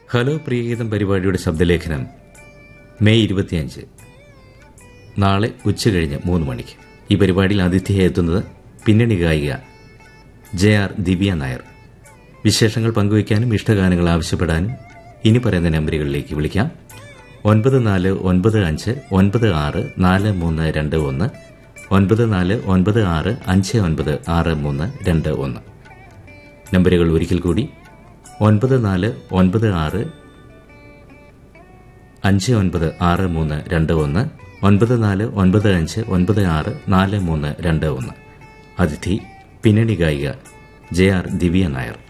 hello പ്രിയഗീതം പരിപാടിയുടെ ശബ്ദലേഖനം May ഇരുപത്തിയഞ്ച് നാളെ ഉച്ചകഴിഞ്ഞ് മൂന്ന് മണിക്ക് ഈ പരിപാടിയിൽ അതിഥിയായി എത്തുന്നത് പിന്നണി ഗായിക ജെ ആർ ദിവ്യ നായർ വിശേഷങ്ങൾ പങ്കുവയ്ക്കാനും ഇഷ്ടഗാനങ്ങൾ ആവശ്യപ്പെടാനും ഇനി പറയുന്ന നമ്പറുകളിലേക്ക് വിളിക്കാം ഒൻപത് നാല് ഒൻപത് അഞ്ച് ഒൻപത് ആറ് നാല് മൂന്ന് രണ്ട് ഒന്ന് ഒൻപത് നാല് ഒൻപത് ആറ് അഞ്ച് ഒൻപത് ആറ് മൂന്ന് രണ്ട് ഒന്ന് നമ്പറുകൾ ഒരിക്കൽ കൂടി ഒൻപത് നാല് ഒൻപത് ആറ് അഞ്ച് ഒൻപത് ആറ് മൂന്ന് രണ്ട് ഒന്ന് ഒൻപത് നാല് ഒൻപത് അഞ്ച് ഒൻപത് ആറ് നാല് മൂന്ന് രണ്ട് ഒന്ന് അതിഥി പിന്നണി ഗായിക ജെ ആർ ദിവ്യ നായർ